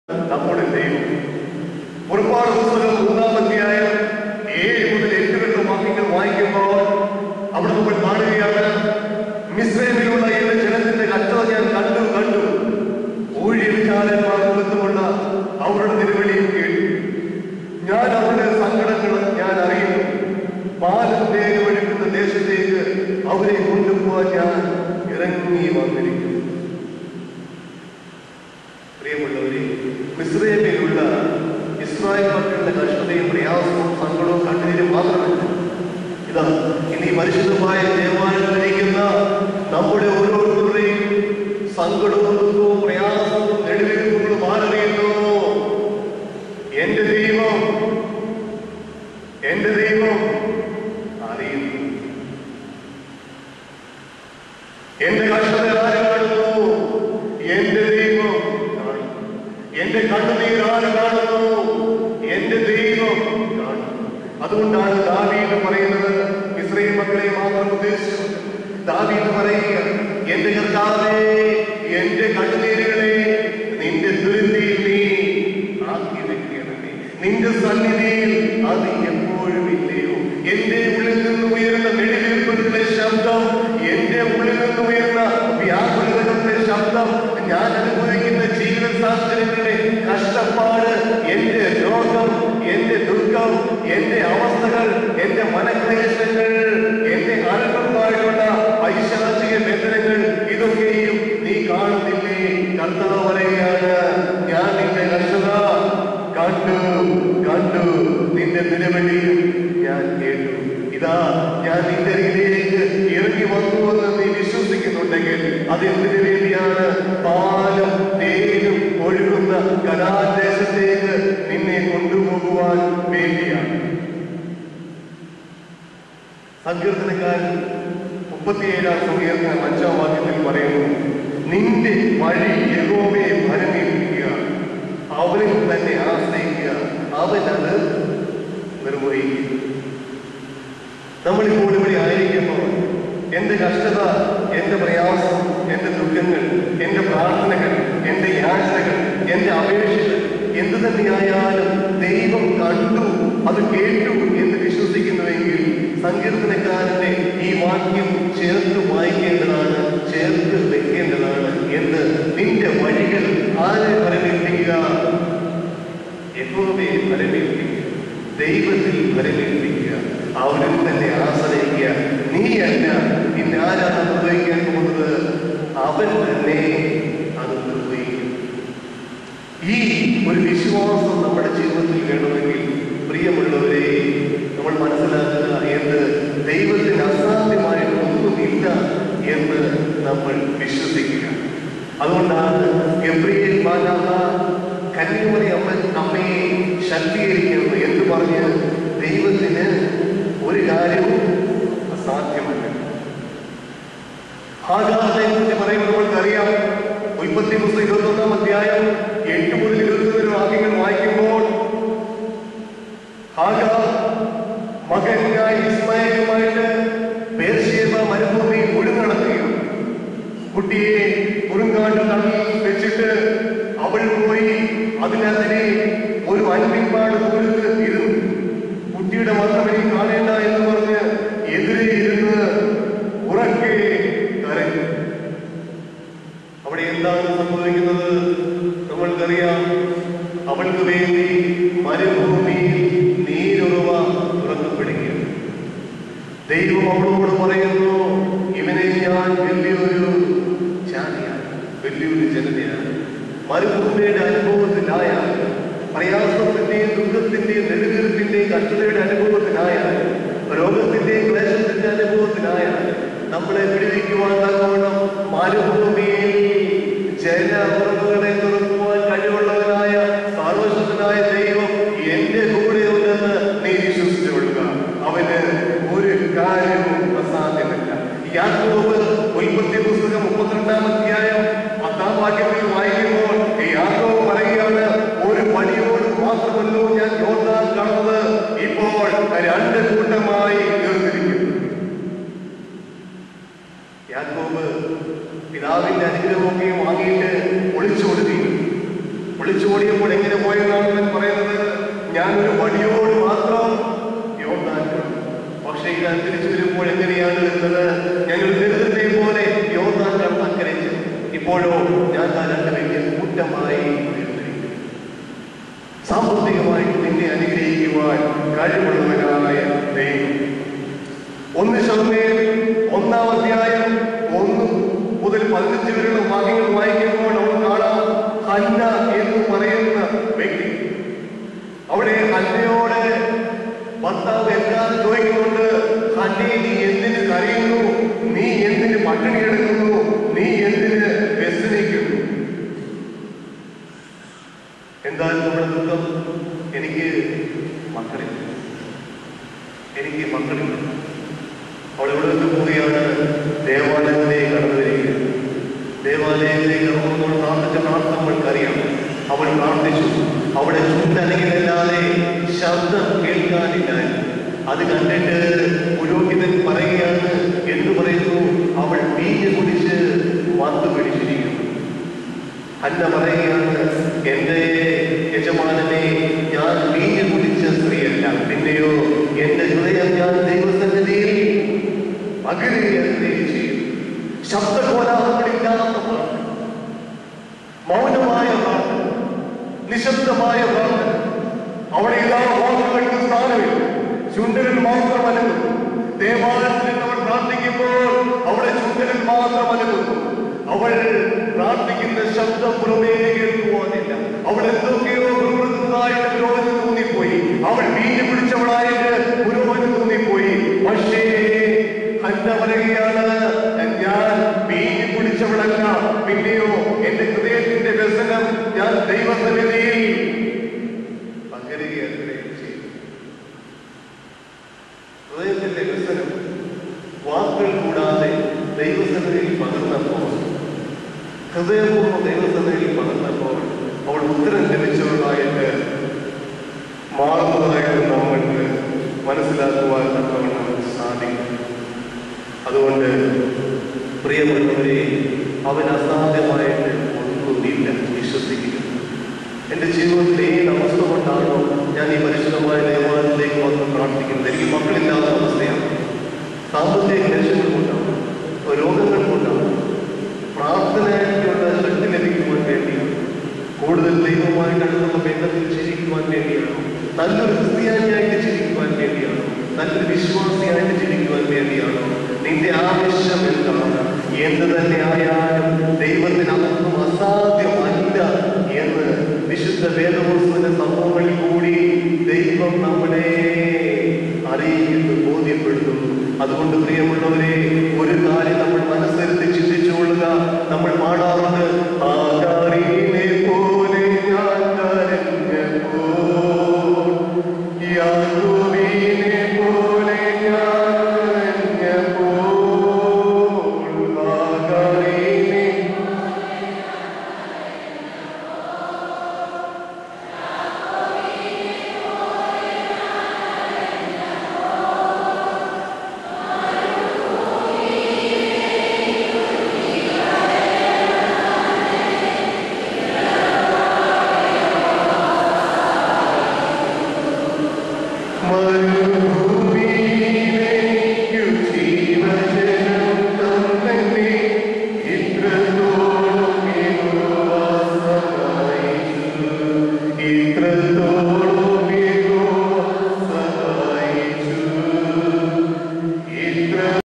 നമ്മുടെ ദൈവം പുറപ്പാട് പുസ്തകം മൂന്നാം അധ്യായം ഏഴ് മുതൽ എട്ട് വരെ വാക്യങ്ങൾ വായിക്കുമ്പോൾ അവിടെ നമ്മൾ കാണുകയാണ് മിശ്രമിലുള്ള എന്റെ ജനത്തിന്റെ കഷ്ടത ഞാൻ കണ്ടു കണ്ടു ഊഴിയവിചാരന്മാർ നിമിത്തമുള്ള അവരുടെ തിരുവഴിയും കേട്ടു ഞാൻ അവരുടെ സങ്കടങ്ങൾ ഞാൻ അറിയുന്നു പാലം തേര് ഒഴുകുന്ന ദേശത്തേക്ക് അവരെ കൊണ്ടുപോകാൻ ഞാൻ ഇറങ്ങി വന്നിരിക്കുന്നു പ്രിയമുള്ളവരെ മിശ്രമിലുള്ള ഇസ്രായേൽ മക്കളുടെ കഷ്ടതയും പ്രയാസവും സങ്കടവും കണ്ണീരും മാത്രമല്ല ഇതാ ഇനി പരിശുദ്ധമായ ദേവാലയത്തിലിരിക്കുന്ന നമ്മുടെ ഓരോരുത്തരുടെയും സങ്കടവും ദുഃഖവും പ്രയാസവും നെടുവീർപ്പുകളും ആരറിയുന്നു എന്റെ ദൈവം എന്റെ ദൈവം അറിയുന്നു എന്റെ കഷ്ടത ആര് കാണുന്നു എന്റെ ദൈവം കാണുന്നു എന്റെ കണ്ണുനീർ ആര് കാണുന്നു എന്റെ ദൈവം കാണുന്നു അതുകൊണ്ടാണ് ദാവീദ് പറയുന്നത് ഇസ്രയേൽ മക്കളെ മാത്രം ഉദ്ദേശിച്ചു ദാവീദ് പറയുക എന്റെ കർത്താവേ എന്റെ കണ്ണുനീരുകളെ നിന്റെ ദുരിതയിൽ നീ ആക്കി വെക്കണമേ നിന്റെ സന്നിധിയിൽ അത് എപ്പോഴും ഇല്ലയോ എന്റെ ഉള്ളിൽ നിന്ന് ഉയരുന്ന നെടിവീർപ്പുകളുടെ ശബ്ദം എന്റെ ഉള്ളിൽ നിന്ന് ഉയർന്ന വ്യാകുലതകളുടെ ശബ്ദം ഞാൻ അനുഭവിക്കുന്ന ജീവിത സാഹചര്യങ്ങളുടെ കഷ്ടപ്പാട് എന്റെ രോഗം എന്റെ ദുഃഖം എന്റെ അവസ്ഥകൾ എന്റെ മനക്ലേശങ്ങൾ എന്റെ ആത്മമായിട്ടുള്ള പൈശാചിക വേദനകൾ ഇതൊക്കെയും നീ കാണുന്നില്ലേ കർത്താവ് പറയുകയാണ് ഞാൻ നിന്റെ കഷ്ടത കണ്ടു കണ്ടു നിന്റെ നിലവിളിയും ഞാൻ കേട്ടു ഇതാ ഞാൻ നിന്റെ അരികിലേക്ക് ഇറങ്ങി വന്നുവെന്ന് നീ വിശ്വസിക്കുന്നുണ്ടെങ്കിൽ അതെന്തിനു വേണ്ടിയാണ് പാലും തേനും ഒഴുകുന്ന കലാദേശത്തേക്ക് നിന്നെ കൊണ്ടുപോകുവാൻ വേണ്ടിയാണ് സങ്കീർത്തനക്കാരൻ മുപ്പത്തിയേഴാം സങ്കീർത്തനം അഞ്ചാം വാക്യത്തിൽ പറയുന്നു നിന്റെ വഴി യഹോവയെ ഭരമേൽപ്പിക്കുക അവനിൽ തന്നെ ആശ്രയിക്കുക അവൻ അത് നിർവഹിക്കും നമ്മളിപ്പോൾ ഇവിടെ ആയിരിക്കുമ്പോൾ എന്റെ കഷ്ടത എന്റെ പ്രയാസം എന്റെ ദുഃഖങ്ങൾ എന്റെ പ്രാർത്ഥനകൾ എന്റെ യാചനകൾ എന്റെ അപേക്ഷകൾ എന്തു തന്നെയായാലും ദൈവം കണ്ടു അത് കേട്ടു എന്ന് വിശ്വസിക്കുന്നുവെങ്കിൽ സങ്കീർത്തനക്കാരന്റെ ഈ വാക്യം ചേർത്ത് വായിക്കേണ്ടതാണ് ചേർത്ത് വെക്കേണ്ടതാണ് എന്ന് നിന്റെ വഴികൾ ആരെ ഫലമേൽപ്പിക്കുക യഹോവയെ ഫലമേൽപ്പിക്കുക ദൈവത്തിൽ ഫലമേൽപ്പിക്കുക അവരിൽ തന്നെ ആശ്രയിക്കുക നീയല്ല പിന്നെ ആരാണ് നിർവഹിക്കാൻ പോകുന്നത് അവൻ തന്നെ അത് നിർവഹിക്കും ഈ ഒരു വിശ്വാസം നമ്മുടെ ജീവിതത്തിൽ വേണമെങ്കിൽ പ്രിയമുള്ളവരെ നമ്മൾ മനസ്സിലാക്കുക എന്ത് ദൈവത്തിന് അസാധ്യമായിട്ട് ഒന്നുമില്ല എന്ന് നമ്മൾ വിശ്വസിക്കുക അതുകൊണ്ടാണ് ഗബ്രിയേൽ മാതാവ കന്യാകുമരി അമ്മ അമ്മയെ ശക്തീകരിക്കുന്നത് എന്ന് പറഞ്ഞ് ദൈവത്തിന് ഒരു കാര്യവും അസാധ്യമല്ല ഹാഗാറിനെ കുറിച്ച് പറയുമ്പോൾ നമ്മൾക്കറിയാം ഉൽപ്പത്തി പുസ്തകം ഇരുപത്തി ഒന്നാം അധ്യായം എട്ട് മുതൽ ഇരുപത്തി വരെ വാക്യങ്ങൾ വായിക്കുമ്പോൾ ഹാഗാർ മകനായ ഇസ്മായിലുമായിട്ട് പേർഷ്യേബ മരുഭൂമിയിൽ ഒഴുന്നടക്കുകയാണ് കുട്ടിയെ കുറുങ്കാണ്ട് തള്ളിൽ വെച്ചിട്ട് അവൾ പോയി അതിനെതിരെ ഒരു അൻപിൻപാട് ദൂരത്ത് ഇരുന്നു കുട്ടിയുടെ മാത്രമേ കാണേണ്ട എന്ന് പറഞ്ഞ് എതിരെ ഇരുന്ന് ഉറക്കെ കരഞ്ഞു അവിടെ എന്താണ് സംഭവിക്കുന്നത് നമ്മൾക്കറിയാം അവൾക്ക് വേണ്ടി മരുഭൂമിയിൽ നീരുറവ തുറക്കപ്പെടുകയാണ് ദൈവം അവളോട് പറയുന്നു ഇവനെ ഞാൻ വലിയൊരു ജാതിയാണ് വലിയൊരു ജനതയാണ് മരുഭൂമിയുടെ അനുഭവത്തിലായാൽ പ്രയാസത്തിന്റെയും ദുഃഖത്തിന്റെയും നെടുവീർപ്പിന്റെയും കഷ്ടതയുടെ അനുഭവത്തിലായാൽ രോഗത്തിന്റെയും ക്ലേശത്തിന്റെ അനുഭവത്തിലായാൽ നമ്മളെ പിടിവിക്കുവാൻ തക്കവണ്ണം മരുഭൂമിയിൽ ജലമുറവുകളെ തുറക്കുവാൻ കഴിവുള്ളവനായ സർവശക്തനായ ദൈവം എന്റെ കൂടെ ഉണ്ടെന്ന് നീ വിശ്വസിച്ചുകൊള്ളുക അവന് ഒരു കാര്യവും അസാധ്യമല്ല യാക്കോബ് ഉൽപ്പത്തി പുസ്തകം മുപ്പത്തിരണ്ടാം അധ്യായം പത്താം വാക്യത്തിൽ വായിക്കുമ്പോൾ യാക്കോബ് പറയുകയാണ് ഒരു പണിയോട് മാത്രമല്ലോ ഞാൻ യോർദാൻ കടന്നത് ഇപ്പോൾ രണ്ട് കൂട്ടമായി തീർന്നിരിക്കുന്നു യാക്കോബ് പിതാവിന്റെ അനുഗ്രഹമൊക്കെ വാങ്ങിയിട്ട് ഒളിച്ചോടുകയും ഒളിച്ചോടിയ പോയപ്പോൾ എങ്ങനെ പോയെന്നാണ് അവൻ പറയുന്നത് ഞാൻ ഒരു വടിയോട് മാത്രം യോർദാൻ കടന്നു. പക്ഷേ ഞാൻ തിരിച്ചു വരുമ്പോൾ എങ്ങനെയാണ് വരുന്നത് ഞങ്ങൾ ദരിദ്രത്തെ പോലെ യോർദാൻ കടന്നക്കരച്ച് ഇപ്പോഴോ ഞാൻ ആ രണ്ട് വലിയ കൂട്ടമായി ഉയർന്നിരിക്കുന്നു. സാമ്പത്തികമായിട്ട് നിന്നെ അനുഗ്രഹിക്കുവാൻ കഴിവുള്ളവനായ ദൈവം ഒന്ന് ശതമേൽ ഒന്നാം അധ്യായം ഒന്ന് മുതൽ പതിനഞ്ച് വരെയുള്ള വാക്യങ്ങൾ വായിക്കുമ്പോൾ നമ്മൾ കാണാം ഹന്ന എന്ന് പറയുന്ന വ്യക്തി അവിടെ ഹന്നയോട് ഭർത്താവ് എല്ലാം ചോദിക്കുന്നുണ്ട് ഹന്നെ നീ എന്തിന് കരയുന്നു നീ എന്തിന് പട്ടിണി എടുക്കുന്നു നീ എന്തിന് വ്യസനിക്കുന്നു എന്താണ് നമ്മുടെ ദുഃഖം എനിക്ക് മക്കളില്ല എനിക്ക് മക്കളില്ല അവൾ എവിടെ നിന്ന് പോവുകയാണ് ദേവാലയത്തിലേക്ക് കടന്നു വരിക ദേവാലയത്തിലേക്ക് കടന്നു പ്രാർത്ഥിച്ച പ്രാർത്ഥന അവൾക്കറിയാം അവൾ പ്രാർത്ഥിച്ചു അവിടെ ചുണ്ടനകിലല്ലാതെ ശബ്ദം കേൾക്കാനില്ല അത് കണ്ടിട്ട് പുരോഹിതൻ പറയുകയാണ് എന്ന് പറയുന്നു അവൾ വീഞ്ഞ് കുടിച്ച് മത്ത് പിടിച്ചിരിക്കുന്നു അന്ന പറയുകയാണ് എന്റെ യജമാനനെ ഞാൻ വീഞ്ഞ് കുടിച്ച സ്ത്രീയല്ല പിന്നെയോ എന്റെ ഹൃദയം ഞാൻ ദൈവസന്നിധിയിൽ പകരുകയല്ലേ ചെയ്യും ശബ്ദകോലാഹങ്ങളില്ലാത്ത പ്രാർത്ഥന മൗനമായ പ്രാർത്ഥന നിശബ്ദമായ പ്രാർത്ഥന അവിടെ ഇതാ വാക്കുകൾക്ക് സ്ഥാനമില്ല ചുണ്ടലിൽ മാത്രം അലങ്ങുന്നു ദേവാലയത്തിൽ നിന്ന് അവൾ പ്രാർത്ഥിക്കുമ്പോൾ അവിടെ ചുണ്ടലിൽ മാത്രം അലങ്ങുന്നു അവൾ പ്രാർത്ഥിക്കുന്ന ശബ്ദം പുറമേ കേൾക്കുവാനില്ല അവൾ എന്തൊക്കെയോ പുറപ്പെടുന്നതായിട്ട് പുരോഹിതന് തോന്നിപ്പോയി അവൾ വീഞ്ഞു പിടിച്ചവളായിട്ട് പുരോഹിതന് തോന്നിപ്പോയി പക്ഷേ ഹന്ന പറയുകയാണ് ഞാൻ വീഞ്ഞു പിടിച്ചവളല്ല പിന്നെയോ എന്റെ ഹൃദയത്തിന്റെ വ്യസനം ഞാൻ ദൈവസന്നിധിയിൽ പകരുകയല്ലേ ചെയ്തു ഹൃദയത്തിന്റെ വ്യസനം വാക്കുകൾ കൂടാതെ ദൈവസന്നിധിയിൽ പകർന്നപ്പോൾ ഹൃദയപൂർവ്വം ദൈവസന്നിധിയിൽ പകർന്നപ്പോൾ അവൾ ഉത്തരം ലഭിച്ചവളായിട്ട് മാറുന്നതായിട്ട് നമ്മൾക്ക് മനസ്സിലാക്കുവാൻ തക്കവണ്ണം സാധിക്കും അതുകൊണ്ട് പ്രിയപ്പെട്ടവരെ അവൻ അസാധ്യമായിട്ട് ഒന്നുമില്ല വിശ്വസിക്കുക എന്റെ ജീവിതത്തിൽ ഏത് അവസ്ഥ കൊണ്ടാണോ ഞാൻ ഈ പരിശുദ്ധമായ ദേവാലയത്തിലേക്ക് വന്ന് പ്രാർത്ഥിക്കുന്നത് എനിക്ക് മക്കളില്ലാത്ത അവസ്ഥയാണ് സാമ്പത്തിക ലക്ഷ്യങ്ങൾ കൊണ്ടാണ് രോഗങ്ങൾ കൊണ്ടാണ് പ്രാർത്ഥനയ്ക്കുള്ള ശക്തി ലഭിക്കുവാൻ വേണ്ടിയാണ് കൂടുതൽ ദൈവമായിട്ട് അടുത്തുള്ള ബന്ധത്തിൽ ജീവിക്കുവാൻ വേണ്ടിയാണ് നല്ലൊരു ക്രിസ്ത്യാനിയായിട്ട് ജീവിക്കുവാൻ വേണ്ടിയാണ് നല്ലൊരു വിശ്വാസിയായിട്ട് ജീവിക്കുവാൻ വേണ്ടിയാണ് നിന്റെ ആവശ്യം എന്താണ് എന്ത് തന്നെ ആയാലും ദൈവത്തിന് അതൊന്നും അസാധ്യമല്ല എന്ന് വിശുദ്ധ വേദപുസ്തക സംഭവങ്ങളിൽ കൂടി ദൈവം നമ്മളെ അറിയിക്കുന്നു ബോധ്യപ്പെടുത്തുന്നു അതുകൊണ്ട് പ്രിയ